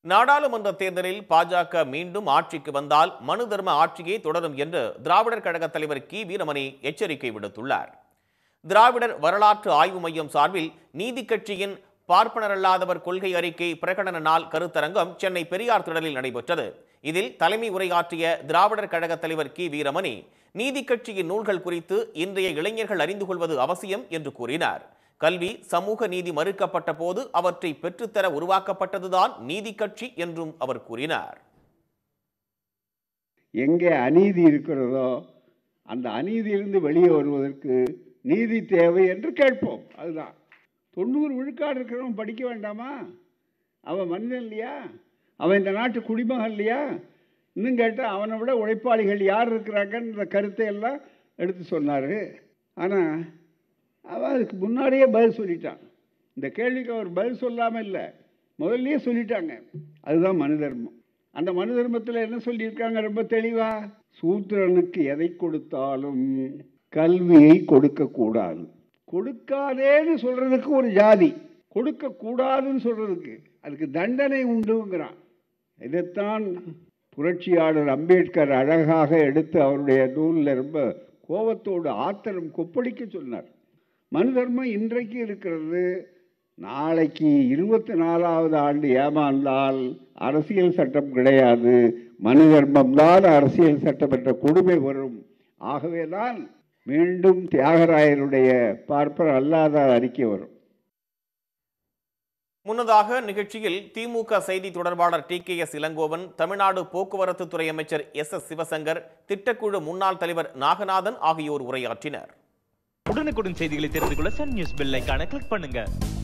நாடாளுமன்ற தேர்தலில் பாஜக மீண்டும் ஆட்சிக்கு வந்தால் மனு தர்ம ஆட்சியே தொடரும் என்று திராவிடர் கழக தலைவர் கி வீரமணி எச்சரிக்கை விடுத்துள்ளார் திராவிடர் வரலாற்று ஆய்வு மையம் சார்பில் நீதி கட்சியின் பார்ப்பனரல்லாதவர் கொள்கை அறிக்கை பிரகடன நாள் கருத்தரங்கம் சென்னை பெரியார் திடலில் நடைபெற்றது இதில் தலைமை உரையாற்றிய திராவிடர் கழக தலைவர் கி வீரமணி நீதி கட்சியின் நூல்கள் குறித்து இன்றைய இளைஞர்கள் அறிந்து கொள்வது அவசியம் என்று கூறினார் கல்வி சமூக நீதி மறுக்கப்பட்ட போது அவற்றை பெற்றுத்தர உருவாக்கப்பட்டதுதான் நீதி கட்சி என்றும் அவர் கூறினார் எங்கே அநீதி இருக்கிறதோ அந்த அநீதியிலிருந்து வெளியே வருவதற்கு நீதி தேவை என்று கேட்போம் அதுதான் தொண்ணூறு விழுக்காடு இருக்கிறவன் படிக்க வேண்டாமா அவன் மனிதன் இல்லையா அவன் இந்த நாட்டு குடிமகன் இல்லையா இன்னும் கேட்டால் அவனை விட உழைப்பாளிகள் யார் இருக்கிறாங்கன்ற கருத்தை எல்லாம் எடுத்து சொன்னார் ஆனால் அவன் அதுக்கு முன்னாடியே பதில் சொல்லிட்டான் இந்த கேள்விக்கு அவர் பதில் சொல்லாமல் இல்லை முதல்லயே சொல்லிட்டாங்க அதுதான் மனு தர்மம் அந்த மனு தர்மத்தில் என்ன சொல்லியிருக்காங்க ரொம்ப தெளிவா சூத்திரனுக்கு எதை கொடுத்தாலும் கல்வியை கொடுக்கக்கூடாது கொடுக்காதேன்னு சொல்றதுக்கு ஒரு ஜாதி கொடுக்கக்கூடாதுன்னு சொல்றதுக்கு அதுக்கு தண்டனை உண்டுங்கிறான் இதைத்தான் புரட்சியாளர் அம்பேத்கர் அழகாக எடுத்து அவருடைய நூலில் ரொம்ப கோபத்தோடு ஆத்திரம் கொப்பளிக்க சொன்னார் மனு தர்மம் இன்றைக்கு இருக்கிறது நாளைக்கு இருபத்தி நாலாவது ஆண்டு ஏமாந்தால் அரசியல் சட்டம் கிடையாது மனு தர்மம்தான் அரசியல் சட்டம் என்ற கொடுமை வரும் ஆகவேதான் மீண்டும் தியாகராயருடைய பார்ப்பர் அல்லாத அறிக்கை வரும் முன்னதாக நிகழ்ச்சியில் திமுக செய்தி தொடர்பாளர் T K S Elangovan Tamil Nadu போக்குவரத்து துறை அமைச்சர் எஸ் எஸ் சிவசங்கர் திட்டக்குழு முன்னாள் தலைவர் நாகநாதன் ஆகியோர் உரையாற்றினர் உடனுக்குடன் செய்திகளை தெரிந்து கொள்ள சன் நியூஸ் பெல் ஐகானை கிளிக் பண்ணுங்க